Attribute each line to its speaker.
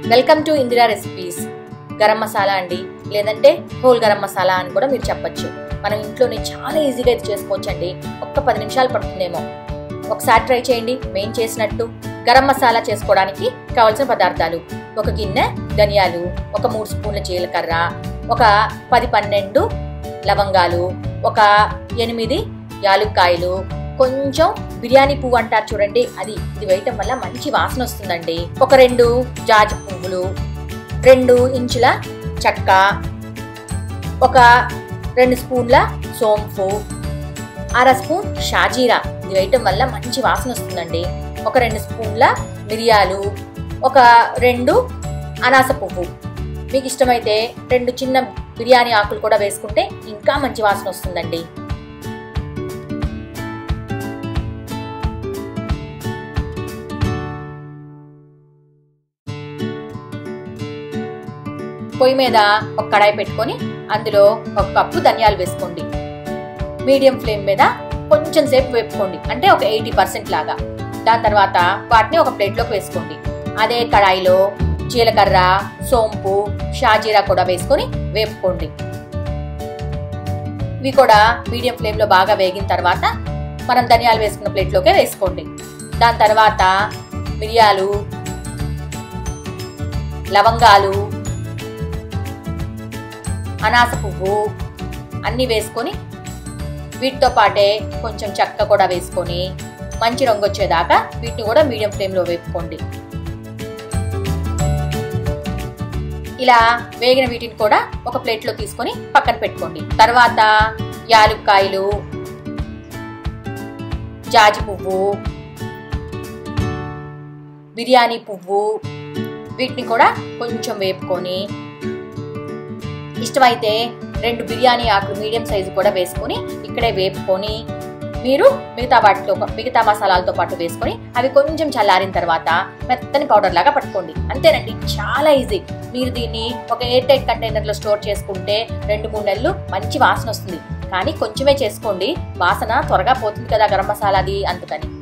Speaker 1: welcome to Indira recipes garam masala అండి లేదంటే whole garam masala అని కూడా మీరు చెప్పొచ్చు మనం ఇంట్లోనే చాలా ఈజీగా ఇది చేసుకోవచ్చండి ఒక్క పది నిమిషాలు పడుతుందేమో ఒకసారి ట్రై చేయండి మేం చేసినట్టు గరం మసాలా చేసుకోవడానికి కావాల్సిన పదార్థాలు ఒక గిన్నె ధనియాలు ఒక మూడు స్పూన్ల జీలకర్ర ఒక పది పన్నెండు లవంగాలు ఒక ఎనిమిది యాలుక్కాయలు కొంచెం బిర్యానీ పువ్వు అంటారు చూడండి అది ఇది వేయటం వల్ల మంచి వాసన వస్తుందండి ఒక రెండు జాజి పువ్వులు రెండు ఇంచుల చెక్క ఒక రెండు స్పూన్ల సోంపు అర స్పూన్ షాజీరా ఇది వేయటం వల్ల మంచి వాసన వస్తుందండి ఒక రెండు స్పూన్ల మిరియాలు ఒక రెండు అనాస పువ్వు మీకు ఇష్టమైతే రెండు చిన్న బిర్యానీ ఆకులు కూడా వేసుకుంటే ఇంకా మంచి వాసన వస్తుందండి పొయ్యి మీద ఒక కడాయి పెట్టుకొని అందులో ఒక కప్పు ధనియాలు వేసుకోండి మీడియం ఫ్లేమ్ మీద కొంచెం సేపు వేపుకోండి అంటే ఒక ఎయిటీ పర్సెంట్ లాగా దాని తర్వాత వాటిని ఒక ప్లేట్లోకి వేసుకోండి అదే కడాయిలో జీలకర్ర సోంపు షాజీరా కూడా వేసుకొని వేపుకోండి ఇవి కూడా మీడియం ఫ్లేమ్లో బాగా వేగిన తర్వాత మనం ధనియాలు వేసుకున్న ప్లేట్లోకే వేసుకోండి దాని తర్వాత మిరియాలు లవంగాలు అనాస పువ్వు అన్నీ వేసుకొని వీటితో పాటే కొంచెం చెక్క కూడా వేసుకొని మంచి రంగు వచ్చేదాకా వీటిని కూడా మీడియం ఫ్లేమ్లో వేపుకోండి ఇలా వేగిన వీటిని కూడా ఒక ప్లేట్లో తీసుకొని పక్కన పెట్టుకోండి తర్వాత యాలుక్కాయలు జాజి పువ్వు బిర్యానీ పువ్వు వీటిని కూడా కొంచెం వేపుకొని ఇష్టమైతే రెండు బిర్యానీ ఆకులు మీడియం సైజు కూడా వేసుకొని ఇక్కడే వేపుకొని మీరు మిగతా వాటితో మిగతా మసాలాలతో పాటు వేసుకొని అవి కొంచెం చల్లారిన తర్వాత మెత్తని పౌడర్ లాగా పట్టుకోండి అంతేనండి చాలా ఈజీ మీరు దీన్ని ఒక ఎయిర్ టైట్ కంటైనర్లో స్టోర్ చేసుకుంటే రెండు మూడు నెలలు మంచి వాసన వస్తుంది కానీ కొంచెమే చేసుకోండి వాసన త్వరగా పోతుంది కదా గరం మసాలాది అందుకని